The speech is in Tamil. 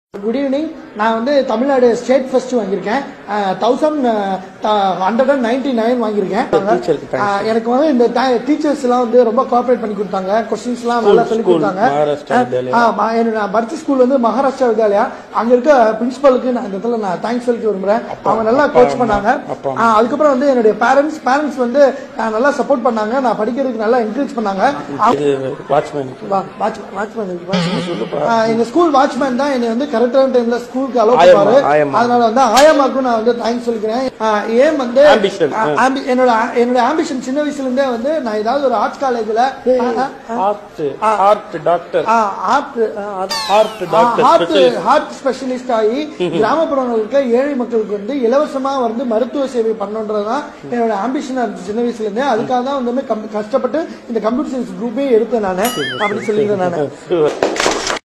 குட் ஈவினிங் நான் வந்து தமிழ்நாடு ஸ்டேட் ஃபர்ஸ்ட் வாங்கியிருக்கேன் thousand hundred and ninety nine வாங்கியிருக்கேன் அஹ், எனக்கு வந்து இந்த டீச்சர்ஸ் எல்லாம் வந்து ரொம்ப கோஆபரேட் பண்ணி கொடுத்தாங்க கொஸ்டின்ஸ் எல்லாம் நல்லா சொல்லி school, கொடுத்தாங்க மகாராஷ்டிரா வித்யாலயா. ஆ, ம- என்னோட நான் படிச்ச ஸ்கூல் வந்து மகாராஷ்டிரா வித்யாலயா அங்க இருக்க பிரின்சிபலுக்கு நான் இந்த இடத்துல நான் தேங்க்ஸ் சொல்லிக்க விரும்புறேன் அவங்க நல்லா கோச் பண்ணாங்க அப்பா, ஆ, அதுக்கப்புறம் வந்து என்னுடைய பேரண்ட்ஸ் பேரண்ட்ஸ் வந்து அஹ், நல்லா சப்போர்ட் பண்ணாங்க நான் படிக்கிறதுக்கு நல்லா என்கரேஜ் பண்ணாங்க இது வாட்ச்மேன் வா- வாட்ச்மேன் வாட்ச்மேன் இருக்கு, வாட்ச்மேன். ஆ, எங்க ஸ்கூல் வாட்ச்மேன் தான் என்னை வந்து கரெக்டான டைம்ல ஸ்கூலுக்கு அலோவ் ஆயம்மா, பண்ணுவாரு ஆயம்மா. அதனால வந்து ஆயமாக்கும் நான் வந்து தேங்க்ஸ் சொல்லிக்கிறேன் ஆ, ஏன் வந்து Ambition, ஆ, ambi- என்னோட என்னோட ஆம்பிஷன் சின்ன வயசுல இருந்தே வந்து நான் ஏதாவது ஒரு ஆர்ட்ஸ் காலேஜ்ல heart heart doctor art heart doctor heart heart specialist ஆகி கிராமப்புறங்களுக்கு ஏழை மக்களுக்கு வந்து இலவசமா வந்து மருத்துவ சேவை பண்ணணுன்றதுதான் என்னோட ஆம்பிஷனா இருந்துச்சு சின்ன வயசுல இருந்தே அதுக்காக தான் வந்து கம்- கஷ்டப்பட்டு இந்த கம்ப்யூட்டர் சயின்ஸ் குரூப்பே எடுத்தேன் நானு அப்படி சொல்லிக்கிறேன் நானு